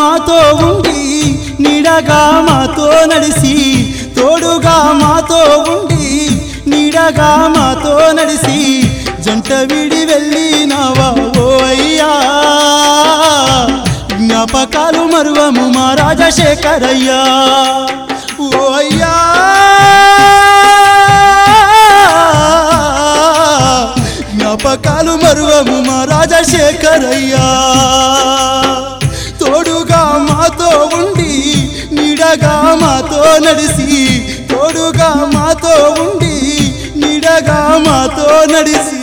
మాతో ఉండి నీడగా మాతో నడిసి తోడుగా మాతో ఉండి నీడగా మాతో నడిసి జంట విడి వెళ్ళినావా ఓ అయ్యా జ్ఞాపకాలు మరువము మా రాజశేఖరయ్యా ఓ అయ్యా జ్ఞాపకాలు మరువము మా రాజశేఖరయ్యా తోడుగా మాతో ఉండి నీడగా మాతో నడిసి తోడుగా మాతో ఉండి నీడగా మాతో నడిసి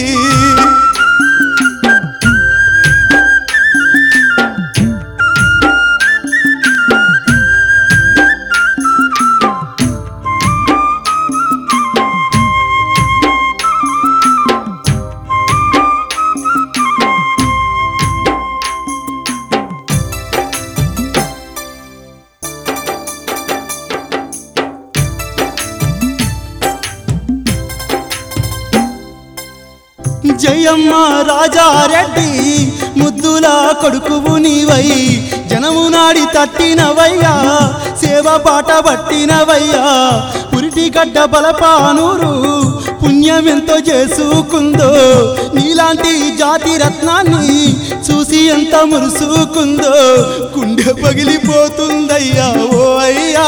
జయమ్మ రాజారెడ్డి ముద్దుల కొడుకువు నీవై జనము నాడి తట్టినవయ్యా సేవ పాట పట్టినవయ్యా పురిటి గడ్డ బలపానూరు పుణ్యం ఎంతో చేసుకుందో నీలాంటి జాతి రత్నాన్ని చూసి ఎంత మురుసుకుందో గుండె పగిలిపోతుందయ్యా ఓ అయ్యా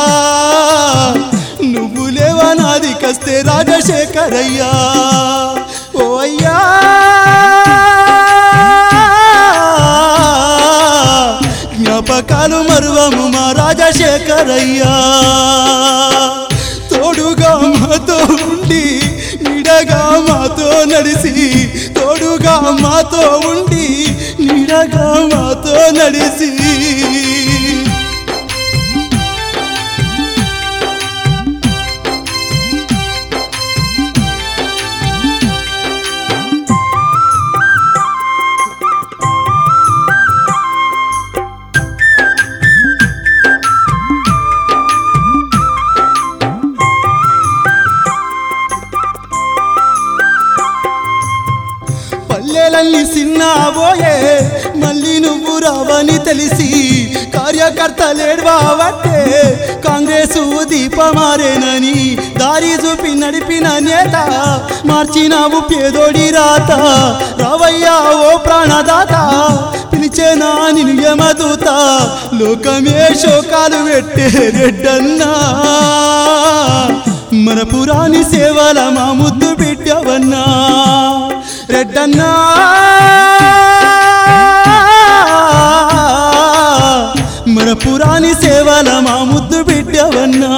నువ్వు లేవా నాది కస్తే రాజశేఖరయ్యా ఓ అయ్యా జ్ఞాపకాలు మరువము మా రాజశేఖరయ్యా తోడుగా మాతో ఉండి నీడగా మాతో నడిసి తోడుగా మాతో ఉండి నీడగా మాతో నడిసి పల్లెలన్నీ సిన్నాబోయే మళ్ళీ నువ్వు రావని తెలిసి కార్యకర్తలేడ్వావట్టే కాంగ్రెసు దీపమారేనని దారి చూపి నడిపిన నేత మార్చినావు పేదోడి రాత రావయ్యా ఓ ప్రాణదాత పిలిచేనా నిన్ను యమదూత లోకమే శోకాలు పెట్టే రెడ్డన్నా మన పురాణి సేవల మా ముద్దు బిడ్డవన్నా రెడ్డన్నా మన పురాణి సేవల మా ముద్దు బిడ్డవన్నా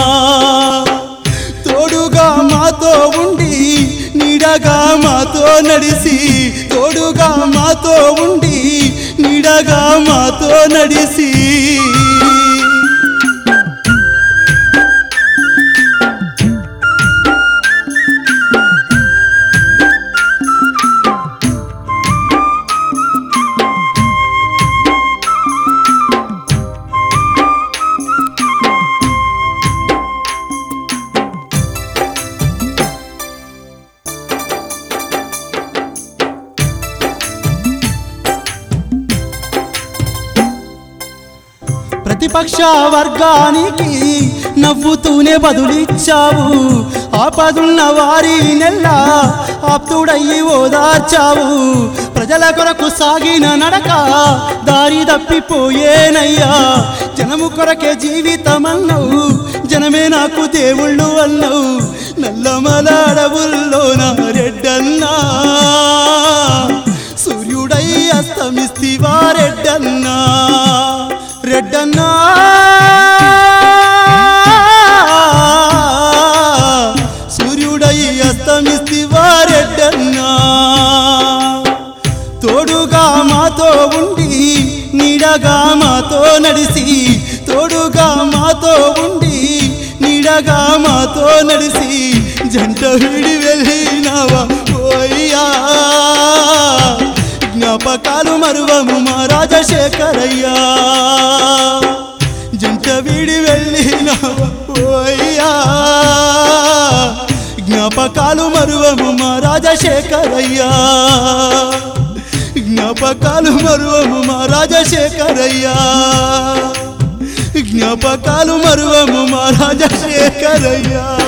తోడుగా మాతో ఉండి నీడగా మాతో నడిసి తోడుగా మాతో ఉండి నీడగా మాతో నడిసి ప్రతిపక్ష వర్గానికి నవ్వుతూనే బదులిచ్చావు ఆపదున్న వారి నెల్ల ఆప్తుడయ్యి ఓదార్చావు ప్రజల కొరకు సాగిన నడక దారి తప్పిపోయేనయ్యా జనము కొరకే జీవితమన్నావు జనమే నాకు దేవుళ్ళు అన్నావు నల్లమల అడవుల్లో నా రెడ్డన్నా సూర్యుడై అస్తమిస్తివా రెడ్డన్నా రెడ్డన్నా సూర్యుడై అస్తమిస్తివా రెడ్డన్నా తోడుగా మాతో ఉండి నీడగా మాతో నడిసి తోడుగా మాతో ఉండి నీడగా మాతో నడిసి జంట విడి వెళ్ళినావా ఓయ్యా జ్ఞాపకాలు మరువము మా రాజశేఖరయ్యా జంట విడి వెళ్ళినావా ఓయ్యా జ్ఞాపకాలు మరువము మా రాజశేఖరయ్యా జ్ఞాప జ్ఞాపకాలు మరువము మా రాజశేఖరయ్యా జ్ఞాపకాలు మరువము మా రాజశేఖరయ్యా